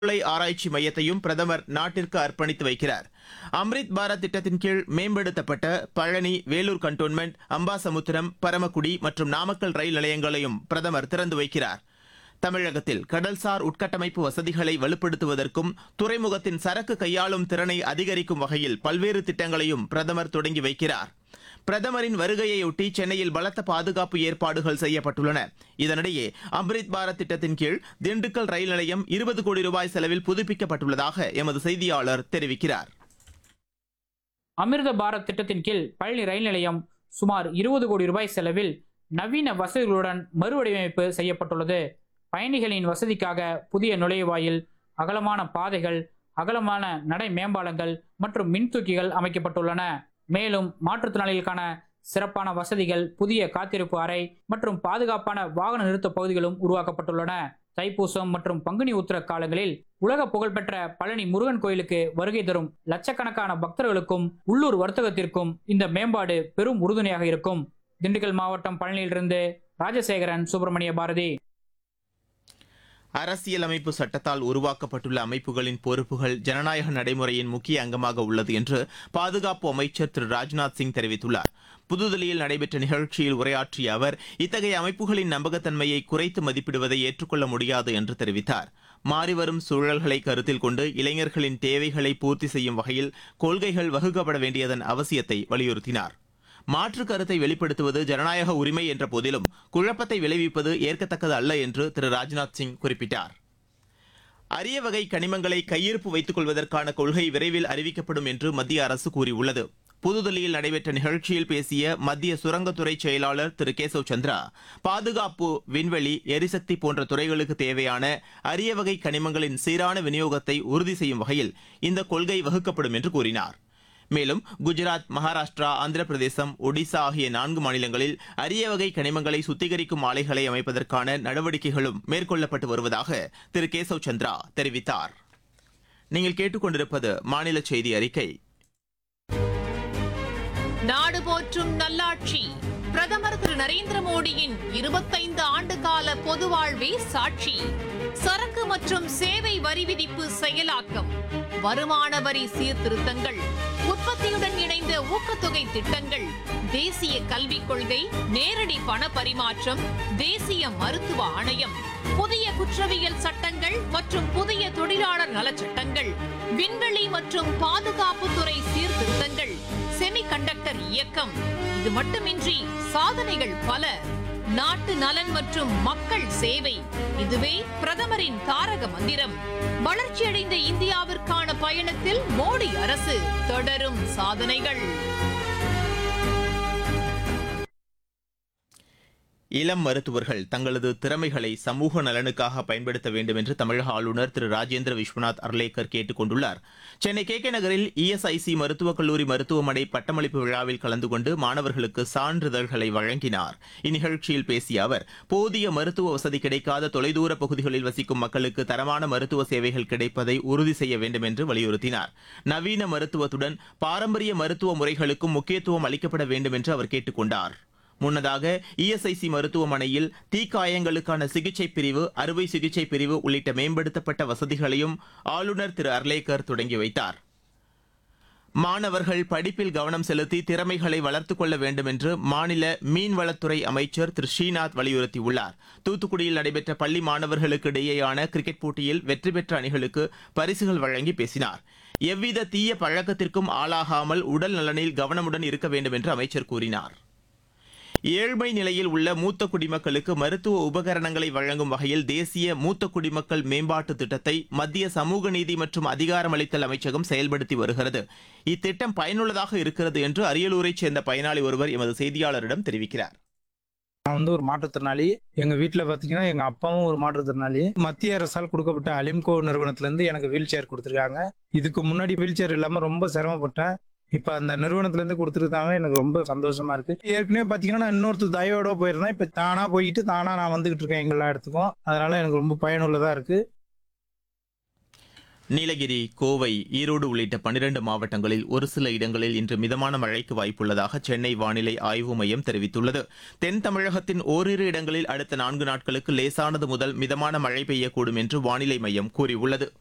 ஆலை ஆராய்ச்சி மையத்தையும் பிரதமர் நாட்டிற்கு அர்ப்பணித்து வைக்கிறார் அம்ரித் பாரத் திட்டத்தின் கீழ் மேம்படுத்தப்பட்ட பழனி வேலூர் கண்டோன்மெண்ட் அம்பாசமுத்திரம் பரமக்குடி மற்றும் நாமக்கல் ரயில் நிலையங்களையும் பிரதமர் திறந்து வைக்கிறார் தமிழகத்தில் கடல்சார் உட்கட்டமைப்பு வசதிகளை வலுப்படுத்துவதற்கும் துறைமுகத்தின் சரக்கு கையாளும் திறனை அதிகரிக்கும் வகையில் பல்வேறு திட்டங்களையும் பிரதமர் தொடங்கி வைக்கிறார் பிரதமரின் வருகையையொட்டி சென்னையில் பலத்த பாதுகாப்பு ஏற்பாடுகள் செய்யப்பட்டுள்ளன இதனிடையே அம்ரித் பாரத் திட்டத்தின் கீழ் திண்டுக்கல் ரயில் நிலையம் இருபது கோடி ரூபாய் செலவில் புதுப்பிக்கப்பட்டுள்ளதாக எமது செய்தியாளர் தெரிவிக்கிறார் அமிர்த பாரத் திட்டத்தின் கீழ் பழனி ரயில் நிலையம் சுமார் இருபது கோடி ரூபாய் செலவில் நவீன வசதிகளுடன் மறுவடிவமைப்பு செய்யப்பட்டுள்ளது பயணிகளின் வசதிக்காக புதிய நுழைவாயில் அகலமான பாதைகள் அகலமான நடை மேம்பாலங்கள் மற்றும் மின்தூக்கிகள் அமைக்கப்பட்டுள்ளன மேலும் மாற்றுத்திறனாளிகளுக்கான சிறப்பான வசதிகள் புதிய காத்திருப்பு அறை மற்றும் பாதுகாப்பான வாகன நிறுத்த பகுதிகளும் உருவாக்கப்பட்டுள்ளன தைப்பூசம் மற்றும் பங்குனி உத்திர காலங்களில் உலக புகழ்பெற்ற பழனி முருகன் கோயிலுக்கு வருகை தரும் லட்சக்கணக்கான பக்தர்களுக்கும் உள்ளூர் வர்த்தகத்திற்கும் இந்த மேம்பாடு பெரும் உறுதுணையாக இருக்கும் திண்டுக்கல் மாவட்டம் பழனியிலிருந்து ராஜசேகரன் சுப்பிரமணிய பாரதி அரசியலமைப்பு சட்டத்தால் உருவாக்கப்பட்டுள்ள அமைப்புகளின் பொறுப்புகள் ஜனநாயக நடைமுறையின் முக்கிய அங்கமாக உள்ளது என்று பாதுகாப்பு அமைச்சர் திரு ராஜ்நாத் சிங் தெரிவித்துள்ளார் புதுதில்லியில் நடைபெற்ற நிகழ்ச்சியில் உரையாற்றிய அவர் இத்தகைய அமைப்புகளின் நம்பகத்தன்மையை குறைத்து மதிப்பிடுவதை ஏற்றுக்கொள்ள முடியாது என்று தெரிவித்தார் மாறிவரும் சூழல்களை கருத்தில் கொண்டு இளைஞர்களின் தேவைகளை பூர்த்தி செய்யும் வகையில் கொள்கைகள் வகுக்கப்பட வேண்டியதன் அவசியத்தை வலியுறுத்தினார் மாற்று கருத்தை வெளிப்படுத்துவது ஜனநாயக உரிமை என்ற போதிலும் குழப்பத்தை விளைவிப்பது ஏற்கத்தக்கது அல்ல என்று திரு ராஜ்நாத் சிங் குறிப்பிட்டார் அரிய வகை கனிமங்களை கையிருப்பு வைத்துக் கொள்வதற்கான கொள்கை விரைவில் அறிவிக்கப்படும் என்று மத்திய அரசு கூறியுள்ளது புதுதில்லியில் நடைபெற்ற நிகழ்ச்சியில் பேசிய மத்திய சுரங்கத்துறை செயலாளர் திரு கேசவ் சந்திரா பாதுகாப்பு விண்வெளி எரிசக்தி போன்ற துறைகளுக்கு தேவையான அரிய வகை கனிமங்களின் சீரான விநியோகத்தை உறுதி செய்யும் வகையில் இந்த கொள்கை வகுக்கப்படும் என்று கூறினார் மேலும் குஜராத் மகாராஷ்டிரா ஆந்திர பிரதேசம் ஒடிசா ஆகிய நான்கு மாநிலங்களில் அரிய வகை கனிமங்களை சுத்திகரிக்கும் ஆலைகளை அமைப்பதற்கான நடவடிக்கைகளும் மேற்கொள்ளப்பட்டு வருவதாக திரு கேசவ் சந்திரா தெரிவித்தார் நீங்கள் கேட்டுக்கொண்டிருப்பது மாநில செய்தி அறிக்கை நாடு போற்றும் நல்லாட்சி பிரதமர் திரு நரேந்திர மோடியின் இருபத்தைந்து ஆண்டு கால பொது வாழ்வே சாட்சி சரக்கு மற்றும் சேவை வரி விதிப்பு செயலாக்கம் வருமான வரி சீர்திருத்தங்கள் உற்பத்தியுடன் இணைந்த ஊக்கத்தொகை திட்டங்கள் தேசிய கல்விக் கொள்கை நேரடி பண பரிமாற்றம் தேசிய மருத்துவ ஆணையம் புதிய குற்றவியல் சட்டங்கள் மற்றும் புதிய தொழிலாளர் நலச்சட்டங்கள் விண்வெளி மற்றும் பாதுகாப்புத்துறை சீர்திருத்தங்கள் செமிகண்டக்டர் இயக்கம் இது மட்டுமின்றி சாதனைகள் பல நாட்டு நலன் மற்றும் மக்கள் சேவை இதுவே பிரதமரின் தாரக மந்திரம் வளர்ச்சியடைந்த இந்தியாவிற்கான பயணத்தில் மோடி அரசு தொடரும் சாதனைகள் இளம் மருத்துவர்கள் தங்களது திறமைகளை சமூக நலனுக்காக பயன்படுத்த வேண்டும் என்று தமிழக ஆளுநர் திரு ராஜேந்திர விஸ்வநாத் அர்லேக்கர் கேட்டுக் கொண்டுள்ளார் சென்னை கே கே நகரில் இஎஸ்ஐசி மருத்துவக் கல்லூரி மருத்துவமனை பட்டமளிப்பு விழாவில் கலந்து கொண்டு மாணவர்களுக்கு சான்றிதழ்களை வழங்கினார் இந்நிகழ்ச்சியில் பேசிய அவர் போதிய மருத்துவ வசதி கிடைக்காத தொலைதூர பகுதிகளில் வசிக்கும் மக்களுக்கு தரமான மருத்துவ சேவைகள் கிடைப்பதை உறுதி செய்ய வேண்டும் என்று வலியுறுத்தினார் நவீன மருத்துவத்துடன் பாரம்பரிய மருத்துவ முறைகளுக்கும் முக்கியத்துவம் அளிக்கப்பட வேண்டும் என்று அவர் கேட்டுக் கொண்டார் முன்னதாக இஎஸ்ஐசி மருத்துவமனையில் தீக்காயங்களுக்கான சிகிச்சை பிரிவு அறுவை சிகிச்சை பிரிவு உள்ளிட்ட மேம்படுத்தப்பட்ட வசதிகளையும் ஆளுநர் திரு அர்லேக்கர் தொடங்கி வைத்தார் மாணவர்கள் படிப்பில் கவனம் செலுத்தி திறமைகளை வளர்த்துக் கொள்ள வேண்டும் என்று மாநில மீன்வளத்துறை அமைச்சர் திரு ஸ்ரீநாத் வலியுறுத்தியுள்ளார் தூத்துக்குடியில் நடைபெற்ற பள்ளி மாணவர்களுக்கு இடையேயான கிரிக்கெட் போட்டியில் வெற்றி பெற்ற அணிகளுக்கு பரிசுகள் வழங்கி பேசினார் எவ்வித தீய பழக்கத்திற்கும் ஆளாகாமல் உடல் நலனில் கவனமுடன் இருக்க வேண்டும் என்று அமைச்சர் கூறினார் ஏழ்மை நிலையில் உள்ள மூத்த குடிமக்களுக்கு மருத்துவ உபகரணங்களை வழங்கும் வகையில் தேசிய மூத்த குடிமக்கள் மேம்பாட்டு திட்டத்தை மத்திய சமூக நீதி மற்றும் அதிகாரமளித்தல் அமைச்சகம் செயல்படுத்தி வருகிறது இத்திட்டம் பயனுள்ளதாக இருக்கிறது என்று அரியலூரைச் சேர்ந்த பயனாளி ஒருவர் எமது செய்தியாளரிடம் தெரிவிக்கிறார் நான் வந்து ஒரு மாற்றுத்திறனாளி எங்க வீட்டில் பார்த்தீங்கன்னா எங்க அப்பாவும் ஒரு மாற்றுத்திறனாளி மத்திய அரசால் கொடுக்கப்பட்ட அலிம்கோ நிறுவனத்துல இருந்து எனக்கு வீல் சேர் கொடுத்துருக்காங்க இதுக்கு முன்னாடி வீல் சேர் இல்லாம ரொம்ப சிரமப்பட்டேன் இப்ப அந்த நிறுவனத்துல இருந்து கொடுத்துருக்காங்க எனக்கு ரொம்ப சந்தோஷமா இருக்கு ஏற்கனவே பாத்தீங்கன்னா நான் இன்னொருத்தர் தயவோட போயிருந்தேன் இப்ப தானா போயிட்டு தானா நான் வந்துகிட்டு இருக்கேன் எல்லா இடத்துக்கும் அதனால எனக்கு ரொம்ப பயனுள்ளதா இருக்கு நீலகிரி கோவை ஈரோடு உள்ளிட்ட பனிரெண்டு மாவட்டங்களில் ஒரு சில இடங்களில் இன்று மிதமான மழைக்கு வாய்ப்புள்ளதாக சென்னை வானிலை ஆய்வு மையம் தெரிவித்துள்ளது தென் தமிழகத்தின் ஓரிரு இடங்களில் அடுத்த நான்கு நாட்களுக்கு லேசானது முதல் மிதமான மழை பெய்யக்கூடும் என்று வானிலை மையம் கூறியுள்ளது